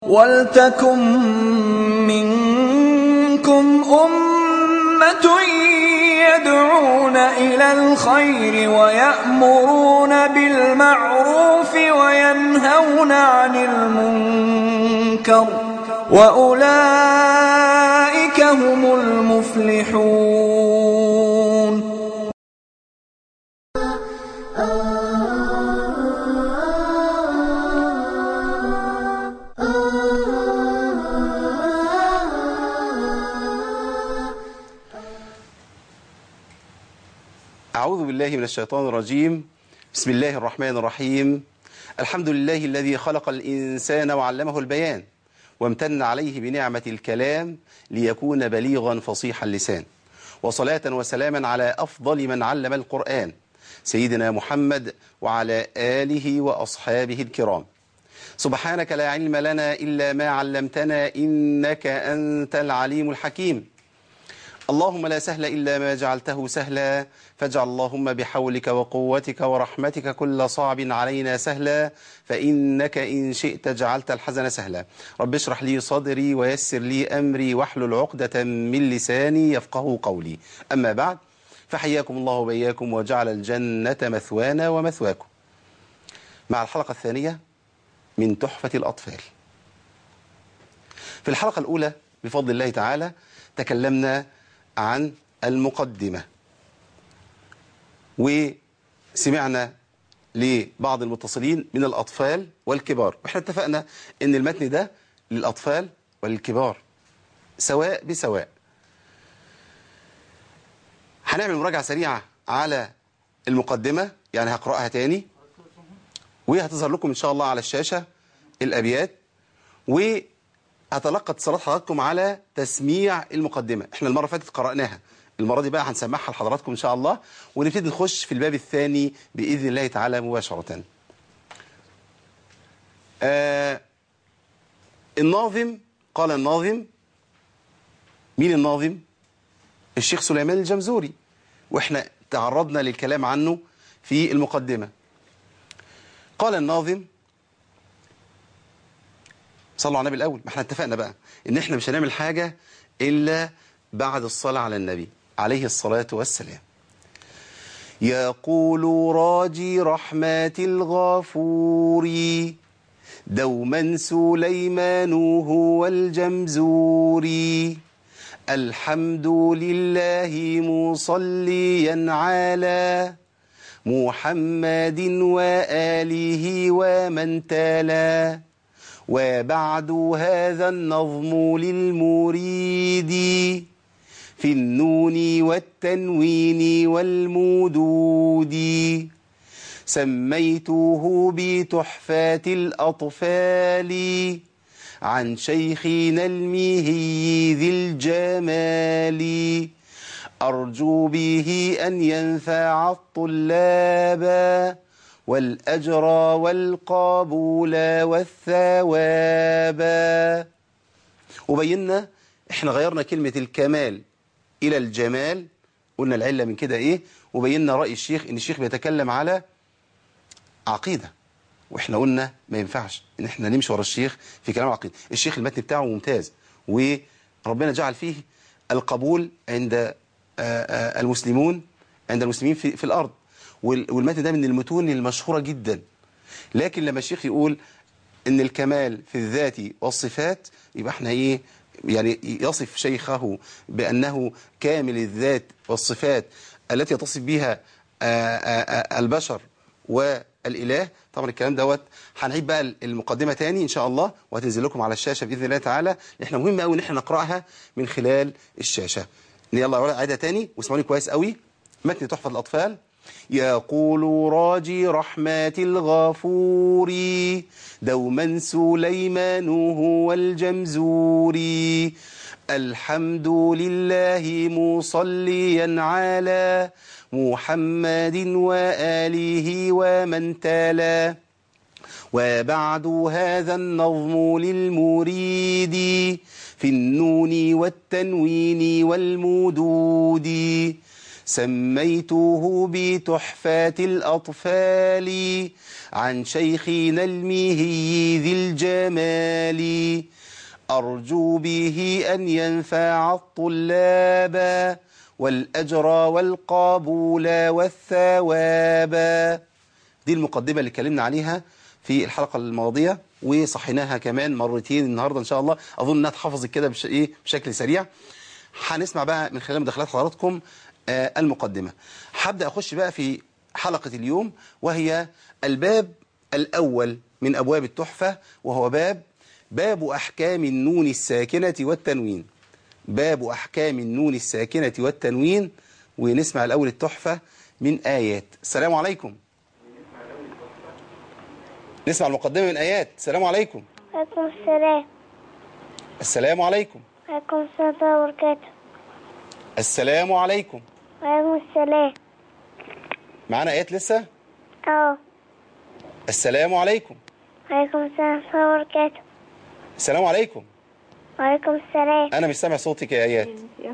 وَلْتَكُن مِّنكُمْ أُمَّةٌ يَدْعُونَ إِلَى الْخَيْرِ وَيَأْمُرُونَ بِالْمَعْرُوفِ وَيَنْهَوْنَ عَنِ الْمُنكَرِ ۚ وَأُولَٰئِكَ هُمُ الْمُفْلِحُونَ أعوذ بالله من الشيطان الرجيم بسم الله الرحمن الرحيم الحمد لله الذي خلق الإنسان وعلمه البيان وامتن عليه بنعمة الكلام ليكون بليغا فصيح اللسان وصلاة وسلاما على أفضل من علم القرآن سيدنا محمد وعلى آله وأصحابه الكرام سبحانك لا علم لنا إلا ما علمتنا إنك أنت العليم الحكيم اللهم لا سهل إلا ما جعلته سهلا فاجعل اللهم بحولك وقوتك ورحمتك كل صعب علينا سهلا فإنك إن شئت جعلت الحزن سهلا رب اشرح لي صدري ويسر لي أمري واحلل عقدة من لساني يفقه قولي أما بعد فحياكم الله وبياكم وجعل الجنة مثوانا ومثواكم مع الحلقة الثانية من تحفة الأطفال في الحلقة الأولى بفضل الله تعالى تكلمنا عن المقدمة وسمعنا لبعض المتصلين من الأطفال والكبار وإحنا اتفقنا أن المتن ده للأطفال وللكبار سواء بسواء هنعمل مراجعة سريعة على المقدمة يعني هقرأها تاني وهتظهر لكم إن شاء الله على الشاشة الأبيات و هتلقى اتصالات حضراتكم على تسميع المقدمة احنا المرة فاتت قرأناها المرة دي بقى هنسمعها لحضراتكم ان شاء الله ونبتدي نخش في الباب الثاني بإذن الله تعالى مباشرة آه الناظم قال الناظم مين الناظم الشيخ سليمان الجمزوري واحنا تعرضنا للكلام عنه في المقدمة قال الناظم صلوا على النبي الأول ما احنا اتفقنا بقى ان احنا مش هنعمل حاجة إلا بعد الصلاة على النبي عليه الصلاة والسلام يقول راجي رحمة الغفور دوما سليمان هو الجمزور الحمد لله مصليا على محمد وآله ومن تلا وبعد هذا النظم للمريد في النون والتنوين والمدود سميته بتحفة الأطفال عن شيخنا الميهي ذي الجمال أرجو به أن ينفع الطلاب والأجر والقبول والثواب وبينا احنا غيرنا كلمة الكمال إلى الجمال قلنا العلة من كده ايه وبينا رأي الشيخ ان الشيخ بيتكلم على عقيدة واحنا قلنا ما ينفعش ان احنا نمشي ورا الشيخ في كلام العقيدة الشيخ المتن بتاعه ممتاز وربنا جعل فيه القبول عند المسلمون عند المسلمين في, في الأرض والمتن ده من المتون المشهورة جدا لكن لما الشيخ يقول ان الكمال في الذات والصفات يبقى احنا ايه يعني يصف شيخه بأنه كامل الذات والصفات التي يتصف بها البشر والإله طبعا الكلام دوت هنعيد بقى المقدمة تاني إن شاء الله وهتنزل لكم على الشاشة بإذن الله تعالى احنا مهم قوي ان احنا نقرأها من خلال الشاشة يلا عيدها تاني واسمعوني كويس قوي متن تحفة الأطفال يقول راجي رحمة الغفور دوما سليمان هو الجمزور الحمد لله مصليا على محمد وآله ومن تلا وبعد هذا النظم للمريد في النون والتنوين والمدود سميته بتحفات الأطفال عن شيخنا الميهي ذي الجمال أرجو به أن ينفع الطلاب والأجر والقبول والثواب دي المقدمة اللي اتكلمنا عليها في الحلقة الماضية وصحيناها كمان مرتين النهاردة إن شاء الله أظن أنها اتحفظت كده بش... إيه بشكل سريع هنسمع بقى من خلال مداخلات حضراتكم آه المقدمة هبدأ أخش بقى في حلقة اليوم وهي الباب الأول من أبواب التحفة وهو باب باب أحكام النون الساكنة والتنوين باب أحكام النون الساكنة والتنوين ونسمع الأول التحفة من آيات السلام عليكم نسمع المقدمة من آيات السلام عليكم عليكم السلام السلام عليكم عليكم السلام وبركاته السلام عليكم وعليكم السلام معانا آيات لسه اه السلام عليكم وعليكم السلام وبركاته السلام عليكم وعليكم السلام أنا مش سامع صوتك يا آيات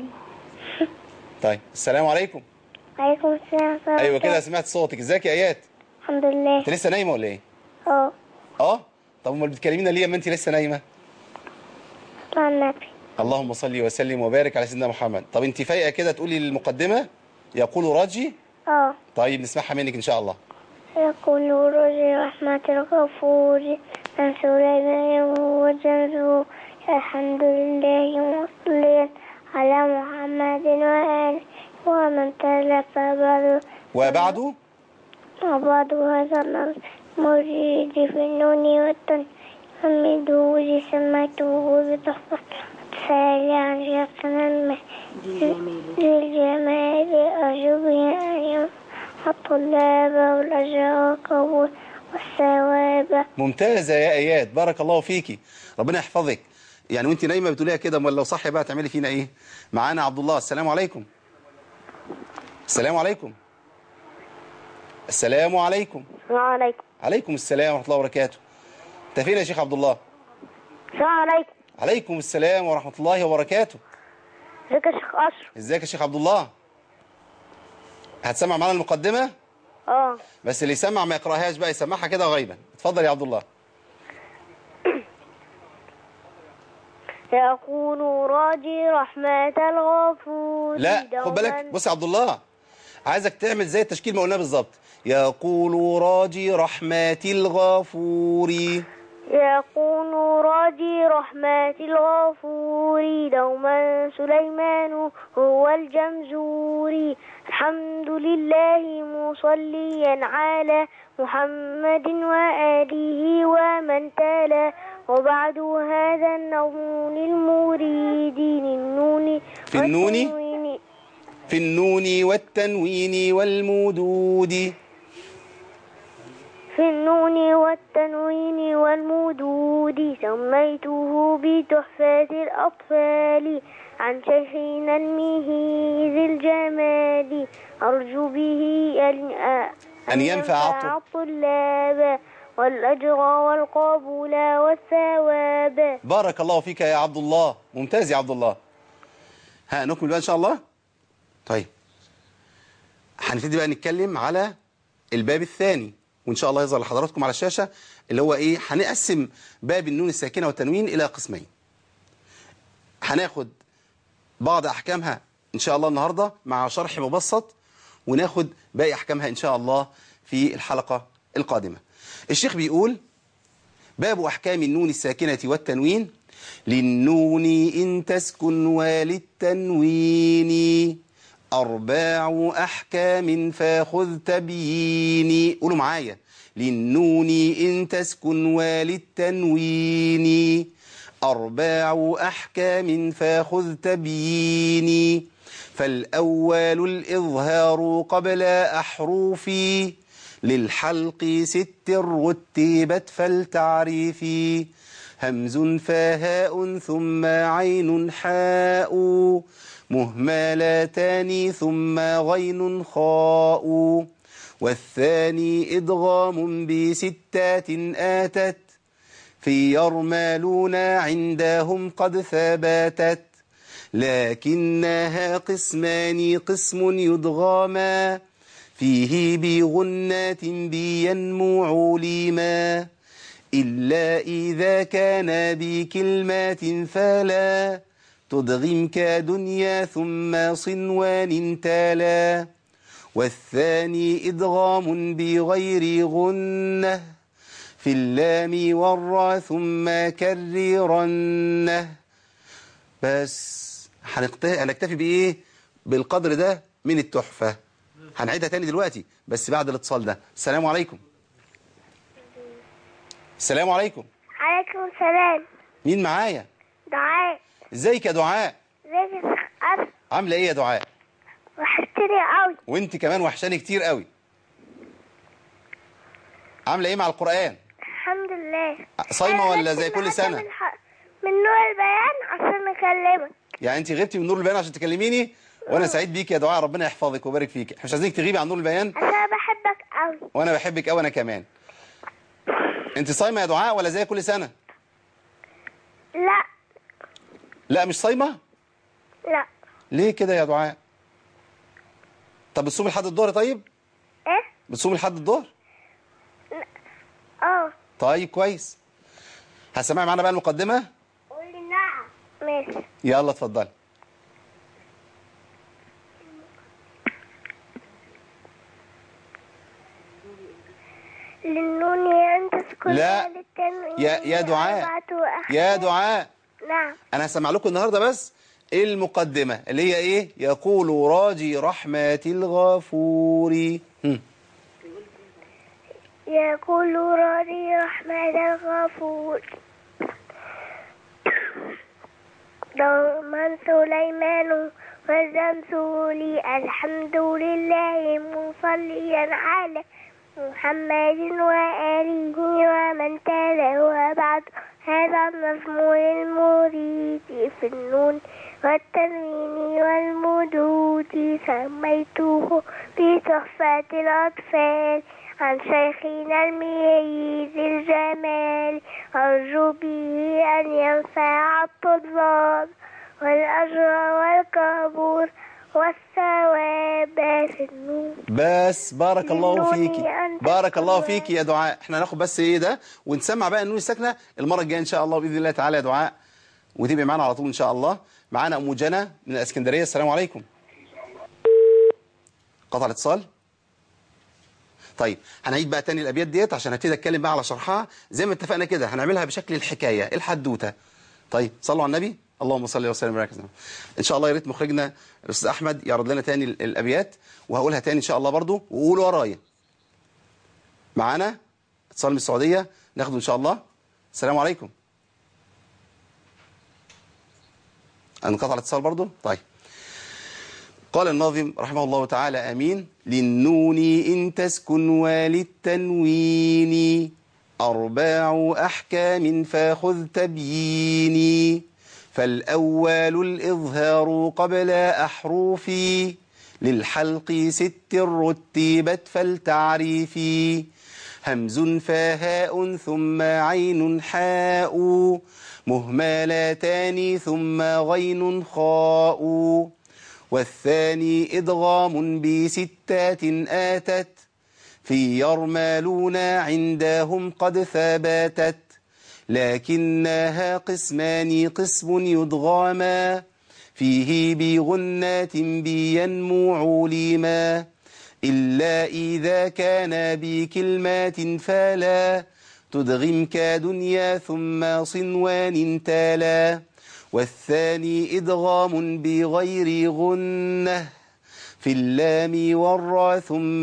طيب السلام عليكم وعليكم السلام وبركاته أيوة كده سمعت صوتك ازيك يا آيات الحمد لله أنت لسه نايمة ولا إيه اه اه طب امال بتكلمينا ليه اما انت لسه نايمه مع النبي اللهم صل وسلم وبارك على سيدنا محمد طب انت فايقه كده تقولي المقدمه يقول راجي اه طيب نسمعها منك ان شاء الله يقول رجل رحمة الغفور عن سليمان وجنزه الحمد لله مصليا على محمد وآله ومن تلف بعد وبعده وبعد هذا المريد في النون والتن حمده سميته بتحفة سالي عن شيخنا المهدي للجمال أرجو به أن ينفع الطلاب والأجر والقبول والثواب ممتازه يا ايات بارك الله فيكي ربنا يحفظك يعني وانت نايمه بتقوليها كده امال لو صحي بقى تعملي فينا ايه معانا عبد الله السلام عليكم السلام عليكم السلام عليكم السلام عليكم عليكم السلام ورحمه الله وبركاته انت فين يا شيخ عبد الله السلام عليكم عليكم السلام ورحمه الله وبركاته ازيك يا شيخ أشرف ازيك يا شيخ عبد الله هتسمع معانا المقدمة اه بس اللي يسمع ما يقراهاش بقى يسمعها كده غيبا اتفضل يا عبد الله يقول راجي رحمة الغفور لا خد بالك دوماً بص يا عبد الله عايزك تعمل زي التشكيل ما قلناه بالظبط يقول راجي رحمات الغفور يكون راجي رحمة الغفور دوما سليمان هو الجمزوري الحمد لله مصليا على محمد وآله ومن تلا وبعد هذا النظم للمريد للنون في النون؟ والتنوين. في النون والتنوين والمدود في النون والتنوين والمدود سميته بتحفة الأطفال عن شيخنا المهي ذي الجمال أرجو به أن, أن ينفع الط- الطلاب والأجر والقبول والثواب بارك الله فيك يا عبد الله ممتاز يا عبد الله ها نكمل بقى ان شاء الله طيب هنبتدي بقى نتكلم على الباب الثاني وان شاء الله يظهر لحضراتكم على الشاشة اللي هو ايه هنقسم باب النون الساكنة والتنوين الى قسمين هناخد بعض احكامها ان شاء الله النهاردة مع شرح مبسط وناخد باقي احكامها ان شاء الله في الحلقة القادمة الشيخ بيقول باب أحكام النون الساكنة والتنوين للنون إن تسكن وللتنوين أرباع أحكام فاخذ تبييني قولوا معايا للنون إن تسكن وللتنوين أرباع أحكام فاخذ تبييني فالأول الإظهار قبل أحرفي للحلق ست رتبت فلتعرفي همز فهاء ثم عين حاء مهملتان ثم غين خاء والثاني إدغام بستات آتت في يرمالون عندهم قد ثبتت لكنها قسمان قسم يدغاما فيه بغنات بينمو لما إلا إذا كان بكلمات فلا تدغم كدنيا ثم صنوان تالا والثاني إدغام بغير غنة في اللام والرا ثم كررنه بس هنقت- هنكتفي بإيه بالقدر ده من التحفة هنعيدها تاني دلوقتي بس بعد الاتصال ده السلام عليكم السلام عليكم عليكم السلام مين معايا دعاء ازيك يا دعاء ازيك يا شيخ أنس عامله ايه يا دعاء وحشتني قوي وانت كمان وحشاني كتير قوي عامله ايه مع القرآن الحمد لله صايمة أنا ولا بس زي كل النهاردة سنة؟ من, ح... من نور البيان عشان اكلمك يعني انت غبتي من نور البيان عشان تكلميني وانا سعيد بيك يا دعاء ربنا يحفظك ويبارك فيك احنا مش عايزينك تغيبي عن نور البيان عشان أنا بحبك قوي وانا بحبك قوي انا كمان انت صايمه يا دعاء ولا زي كل سنه لا لا مش صايمه لا ليه كده يا دعاء طب بتصومي لحد الظهر طيب ايه بتصومي لحد الظهر اه طيب كويس هسمعي معانا بقى المقدمه قولي نعم ماشي يلا اتفضلي للنون أن تسكن لا. للتنوين يا- يا دعاء. أربعة أحرف. يا دعاء نعم انا هسمع لكم النهارده بس المقدمه اللي هي ايه يقول راجي رحمه الغفور هم. يقول راضي رحمن الغفور دوما سليمان والزمسولي الحمد لله مصليا على محمد وآله ومن تلا وبعد هذا النظم للمريد في النون والتنوين والمدود سميته بتحفة الأطفال عن شيخنا الميز الجمال أرجو به أن ينفع الطلاب والأجر والقبول والثواب في النور بس بارك الله للنون فيكي أن بارك الله تكون- فيكي يا دعاء احنا هناخد بس ايه ده ونسمع بقى النون الساكنه المره الجايه ان شاء الله باذن الله تعالى يا دعاء وتبقي معانا على طول ان شاء الله معانا ام جنى من الاسكندريه السلام عليكم قطع الاتصال طيب هنعيد بقى تاني الابيات ديت عشان هبتدي اتكلم بقى على شرحها زي ما اتفقنا كده هنعملها بشكل الحكايه الحدوته طيب صلوا على النبي اللهم صل وسلم وبارك على ان شاء الله يا ريت مخرجنا الاستاذ احمد يعرض لنا تاني ال- الابيات وهقولها تاني ان شاء الله برضو وقولوا ورايا معانا اتصال من السعوديه ناخده ان شاء الله السلام عليكم انقطع الاتصال برضو طيب قال الناظم رحمه الله تعالى امين للنون ان تسكن وللتنوين ارباع احكام فخذ تبييني فالاول الاظهار قبل احرفي للحلق ست رتبت فالتعريفي همز فهاء ثم عين حاء مهملتان ثم غين خاء والثاني إدغام بستات آتت في يرمالون عندهم قد ثبتت لكنها قسمان قسم يدغاما فيه بغنات بينمو عليما إلا إذا كان بكلمات فلا تدغم كدنيا ثم صنوان تالا والثاني إدغام بغير غنة في اللام والرا ثم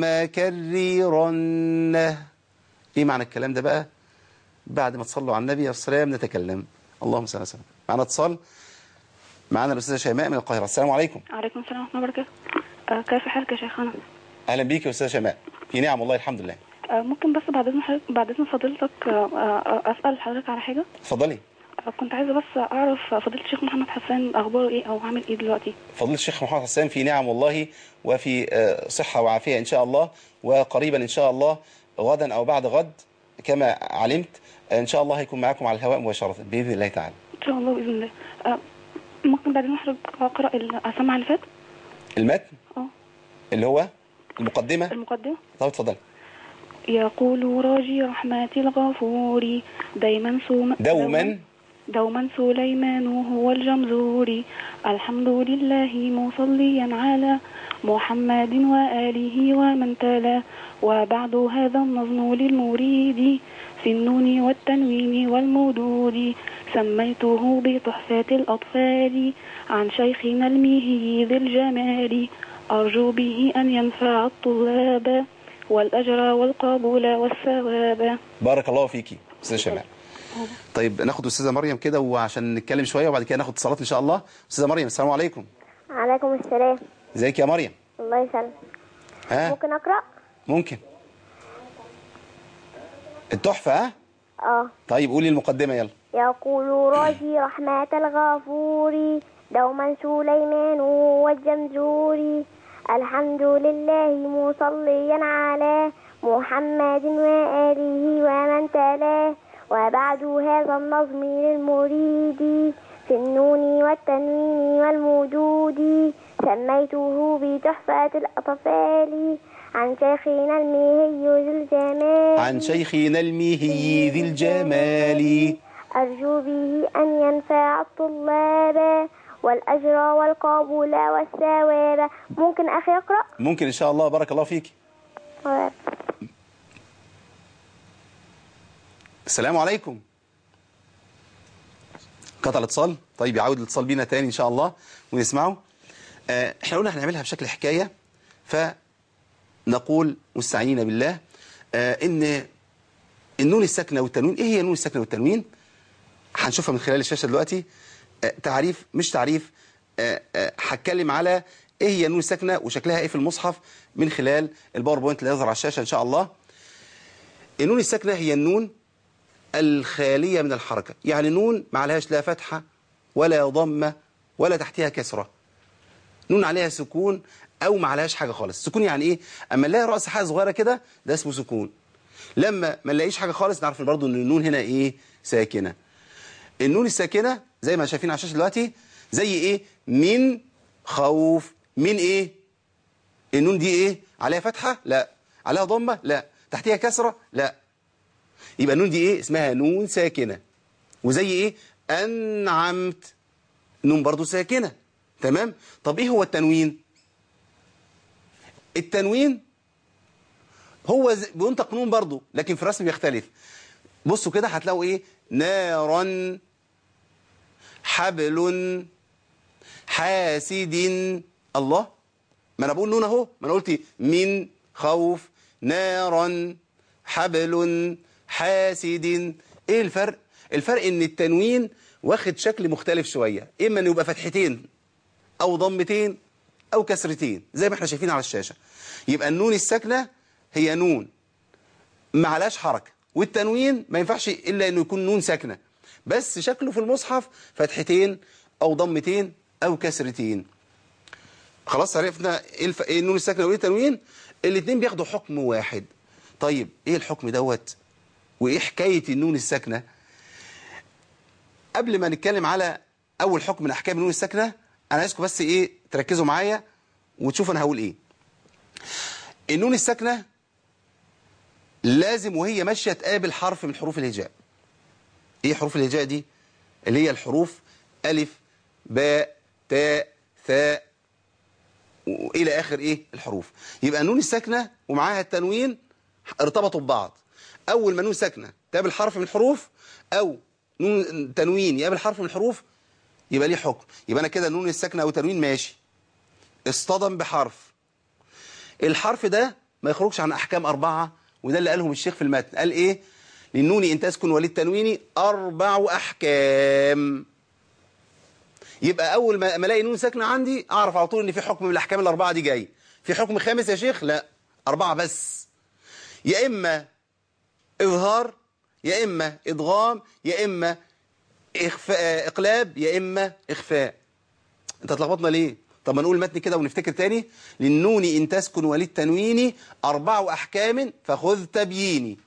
كررنه ايه معنى الكلام ده بقى بعد ما تصلوا على النبي عليه الصلاه والسلام نتكلم اللهم صل وسلم معنا اتصال معنا الاستاذه شيماء من القاهره السلام عليكم عليكم السلام ورحمة الله وبركاته آه كيف حالك يا شيخنا اهلا بيك يا استاذه شيماء في نعم والله الحمد لله آه ممكن بس بعد اذن حضرتك بعد اذن فضيلتك آه آه اسال حضرتك على حاجه اتفضلي آه كنت عايزه بس اعرف فضيله الشيخ محمد حسان اخباره ايه او عامل ايه دلوقتي فضيله الشيخ محمد حسان في نعم والله وفي آه، صحه وعافيه ان شاء الله وقريبا ان شاء الله غدا او بعد غد كما علمت آه، ان شاء الله هيكون معاكم على الهواء مباشره باذن الله تعالى ان شاء الله باذن الله آه ممكن بعدين حضرتك اقرا ال- اسمع اللي فات المتن اه اللي هو المقدمة المقدمه طب اتفضل يقول راجي رحمة الغفور دايما سوم دوما دوما سليمان هو الجمزوري الحمد لله مصليا على محمد وآله ومن تلا وبعد هذا النظم للمريد في النون والتنوين والمدود سميته بتحفة الأطفال عن شيخنا الميهي ذي الجمال أرجو به أن ينفع الطلاب والأجر والقبول والثواب بارك الله فيكي استاذه شمال طيب ناخد استاذه مريم كده وعشان نتكلم شويه وبعد كده ناخد اتصالات ان شاء الله استاذه مريم السلام عليكم عليكم السلام ازيك يا مريم الله يسلمك ها ممكن أقرأ؟ ممكن التحفه ها اه طيب قولي المقدمه يلا يقول راجي رحمة الغفور دوما سليمان والجمزوري الحمد لله مصليا على محمد وآله ومن تلاه وبعد هذا النظم للمريد في النون والتنوين والمدود سميته بتحفة الأطفال عن شيخنا الميهي ذي الجمال عن شيخنا الميهي ذي الجمال أرجو به أن ينفع الطلاب والأجر والقبول والثواب ممكن أخي أقرأ؟ ممكن ان شاء الله بارك الله فيك السلام عليكم قطع الاتصال طيب يعود الاتصال بينا تاني ان شاء الله ونسمعه آه، احنا قلنا هنعملها بشكل حكايه فنقول مستعينين بالله آه، ان النون الساكنه والتنوين ايه هي النون الساكنه والتنوين هنشوفها من خلال الشاشه دلوقتي آه، تعريف مش تعريف آه، آه، هتكلم على ايه هي النون الساكنه وشكلها ايه في المصحف من خلال الباوربوينت اللي هيظهر على الشاشه ان شاء الله النون الساكنه هي النون الخاليه من الحركه يعني نون ما عليهاش لا فتحه ولا ضمه ولا تحتها كسره نون عليها سكون او ما عليهاش حاجه خالص سكون يعني ايه اما نلاقي راس حاجه صغيره كده ده اسمه سكون لما ما نلاقيش حاجه خالص نعرف برضه ان النون هنا ايه ساكنه النون الساكنه زي ما شايفين على الشاشه دلوقتي زي ايه من خوف من ايه النون دي ايه عليها فتحه لا عليها ضمه لا تحتها كسره لا يبقى النون دي ايه اسمها نون ساكنه وزي ايه انعمت نون برضو ساكنه تمام طب ايه هو التنوين التنوين هو ز- بينطق نون برضو لكن في الرسم بيختلف بصوا كده هتلاقوا ايه نارا حبل حاسد الله ما انا بقول نون اهو ما انا قلت من خوف نارا حبل حاسد ايه الفرق الفرق ان التنوين واخد شكل مختلف شويه اما انه يبقى فتحتين او ضمتين او كسرتين زي ما احنا شايفين على الشاشه يبقى النون الساكنه هي نون ما عليهاش حركه والتنوين ما ينفعش الا انه يكون نون ساكنه بس شكله في المصحف فتحتين او ضمتين او كسرتين خلاص عرفنا ايه الف... ايه النون الساكنه وايه التنوين الاثنين بياخدوا حكم واحد طيب ايه الحكم دوت وايه حكايه النون الساكنه قبل ما نتكلم على اول حكم من احكام النون الساكنه انا عايزكم بس ايه تركزوا معايا وتشوفوا انا هقول ايه النون الساكنه لازم وهي ماشيه تقابل حرف من حروف الهجاء ايه حروف الهجاء دي اللي هي الحروف الف باء تاء ثاء والى اخر ايه الحروف يبقى النون الساكنه ومعاها التنوين ارتبطوا ببعض اول ما نون ساكنه تقابل حرف من الحروف او نون تنوين يقابل حرف من الحروف يبقى ليه حكم يبقى انا كده النون الساكنه او تنوين ماشي اصطدم بحرف الحرف ده ما يخرجش عن احكام اربعه وده اللي قالهم الشيخ في المتن قال ايه للنون ان تسكن وللتنوين اربع احكام يبقى اول ما ما الاقي نون ساكنه عندي اعرف على طول ان في حكم من الاحكام الاربعه دي جاي في حكم خامس يا شيخ لا اربعه بس يا اما اظهار يا اما ادغام يا اما إخفاء اقلاب يا اما اخفاء انت اتلخبطنا ليه طب ما نقول المتن كده ونفتكر تاني للنون ان تسكن وللتنوين اربع احكام فخذ تبييني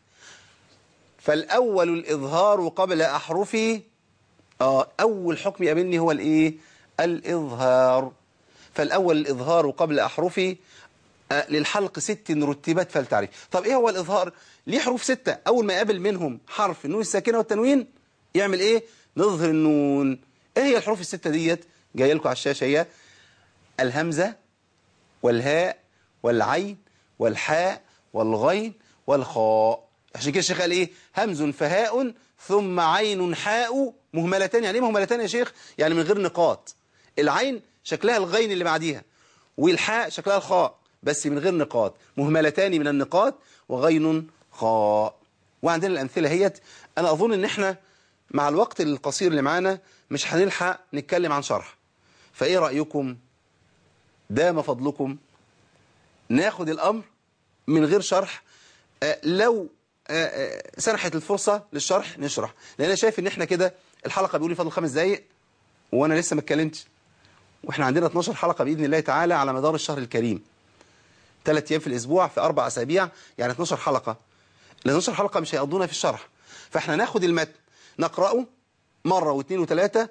فالاول الاظهار قبل احرفي اه اول حكم يقابلني هو الايه الإظهار فالأول الإظهار قبل أحرفه آه، للحلق ست رتبت فلتعرف طب إيه هو الإظهار ليه حروف ستة أول ما يقابل منهم حرف النون الساكنة والتنوين يعمل إيه نظهر النون إيه هي الحروف الستة ديت جاية لكم على الشاشة هي الهمزة والهاء والعين والحاء والغين والخاء عشان كده الشيخ قال ايه همز فهاء ثم عين حاء مهملتان يعني ايه مهملتان يا شيخ يعني من غير نقاط العين شكلها الغين اللي بعديها والحاء شكلها الخاء بس من غير نقاط مهملتان من النقاط وغين خاء وعندنا الامثله هيت انا اظن ان احنا مع الوقت القصير اللي معانا مش هنلحق نتكلم عن شرح فايه رايكم دام فضلكم ناخد الأمر من غير شرح آه، لو آه، آه، سنحت الفرصة للشرح نشرح لأن أنا شايف إن إحنا كده الحلقة بيقول لي فاضل خمس دقايق وأنا لسه ما اتكلمتش وإحنا عندنا 12 حلقة بإذن الله تعالى على مدار الشهر الكريم ثلاث أيام في الأسبوع في أربع أسابيع يعني 12 حلقة ال 12 حلقة مش هيقضونا في الشرح فإحنا ناخد المتن نقرأه مرة واثنين وثلاثة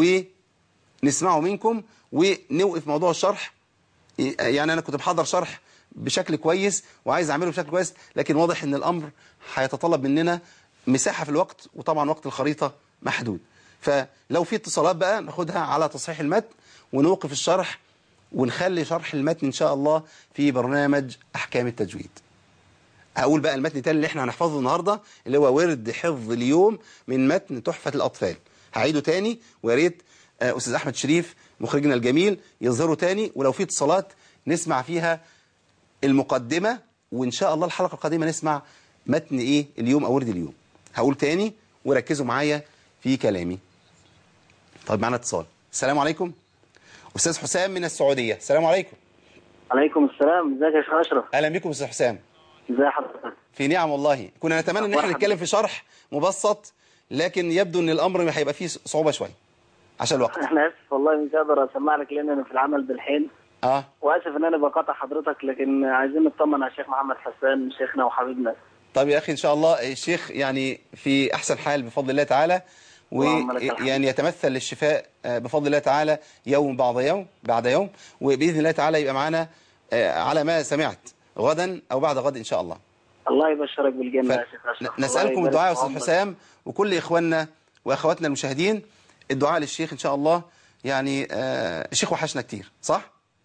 ونسمعه منكم ونوقف موضوع الشرح يعني أنا كنت محضر شرح بشكل كويس وعايز أعمله بشكل كويس لكن واضح إن الأمر هيتطلب مننا مساحة في الوقت وطبعا وقت الخريطة محدود فلو في اتصالات بقى ناخدها على تصحيح المتن ونوقف الشرح ونخلي شرح المتن إن شاء الله في برنامج أحكام التجويد هقول بقى المتن تاني اللي احنا هنحفظه النهاردة اللي هو ورد حفظ اليوم من متن تحفة الأطفال هعيده تاني ويا ريت آه، أستاذ أحمد شريف مخرجنا الجميل يظهره تاني ولو في اتصالات نسمع فيها المقدمة وإن شاء الله الحلقة القادمة نسمع متن إيه اليوم أو ورد اليوم هقول تاني وركزوا معايا في كلامي طيب معنا اتصال السلام عليكم أستاذ حسام من السعودية السلام عليكم عليكم السلام ازيك يا شيخ اشرف أهلا بكم أستاذ حسام ازي حضرتك في نعم والله كنا نتمنى ان احنا مرحبا. نتكلم في شرح مبسط لكن يبدو ان الامر هيبقى فيه صعوبة شوية عشان الوقت انا اسف والله مش قادر اسمع لك لان انا في العمل بالحين اه واسف ان انا بقاطع حضرتك لكن عايزين نطمن على الشيخ محمد حسان شيخنا وحبيبنا طب يا اخي ان شاء الله الشيخ يعني في احسن حال بفضل الله تعالى اللهم لك الحمد. ويعني يتمثل للشفاء آه، بفضل الله تعالى يوم بعد يوم بعد يوم وباذن الله تعالى يبقى معانا آه، على ما سمعت غدا او بعد غد ان شاء الله الله يبشرك بالجنه يا شيخ اشرف الله نسألكم يبارك الدعاء يا في أستاذ عمرك. حسام وكل إخواننا وأخواتنا المشاهدين الدعاء للشيخ إن شاء الله يعني آه الشيخ وحشنا كتير صح؟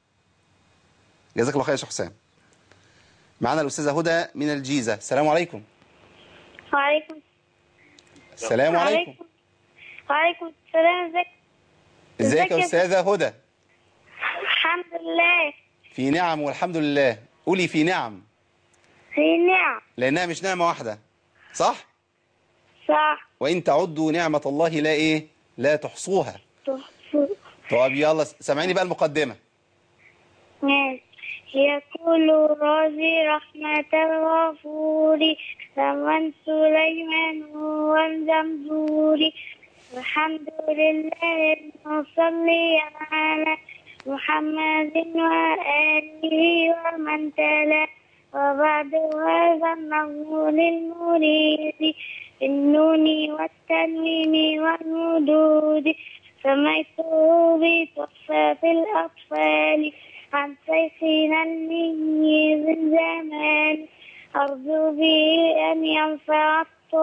جزاك الله خير يا شيخ حسام معنا الأستاذة هدى من الجيزة السلام عليكم وعليكم السلام عليكم وعليكم السلام ازيك ازيك يا ازيك يا أستاذة هدى الحمد لله في نعم والحمد لله قولي في نعم في نعم لأنها مش نعمة واحدة صح؟ صح وإن تعدوا نعمة الله لا إيه؟ لا تحصوها تحفظ طب يلا سامعيني بقى المقدمة ماشي يقول رازي رحمة الغفور ثمن سليمان والزمزور الحمد لله المصلي على محمد وآله ومن تلا وبعد هذا النظم للمريد النون والتنوين والمدود سميته بتحفة الأطفال عن شيخنا الميز الزمان أرجو به أن ينفع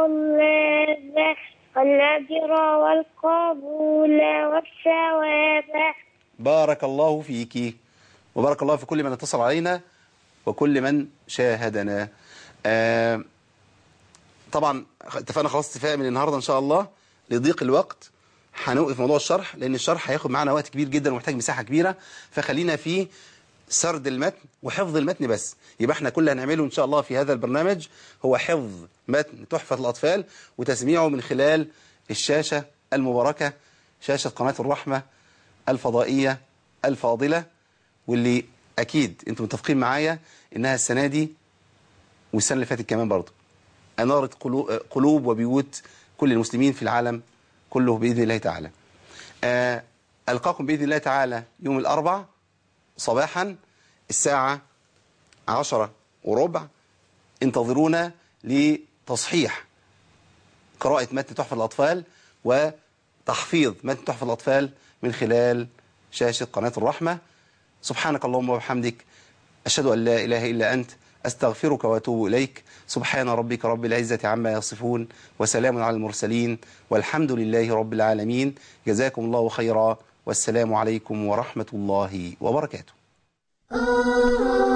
الطلاب والأجر والقبول والثواب بارك الله فيك وبارك الله في كل من اتصل علينا وكل من شاهدنا آه طبعا اتفقنا خلاص اتفاق من النهارده ان شاء الله لضيق الوقت هنوقف موضوع الشرح لان الشرح هياخد معانا وقت كبير جدا ومحتاج مساحه كبيره فخلينا في سرد المتن وحفظ المتن بس يبقى احنا كل اللي هنعمله ان شاء الله في هذا البرنامج هو حفظ متن تحفه الاطفال وتسميعه من خلال الشاشه المباركه شاشه قناه الرحمه الفضائيه الفاضله واللي اكيد انتم متفقين معايا انها السنه دي والسنه اللي فاتت كمان برضه انارت قلو- قلوب وبيوت كل المسلمين في العالم كله باذن الله تعالى. آه، القاكم باذن الله تعالى يوم الاربع صباحا الساعه عشرة وربع انتظرونا لتصحيح قراءة متن تحفة الأطفال وتحفيظ متن تحفة الأطفال من خلال شاشة قناة الرحمة سبحانك اللهم وبحمدك أشهد أن لا إله إلا أنت أستغفرك وأتوب إليك سبحان ربك رب العزة عما يصفون وسلام على المرسلين والحمد لله رب العالمين جزاكم الله خيرا والسلام عليكم ورحمة الله وبركاته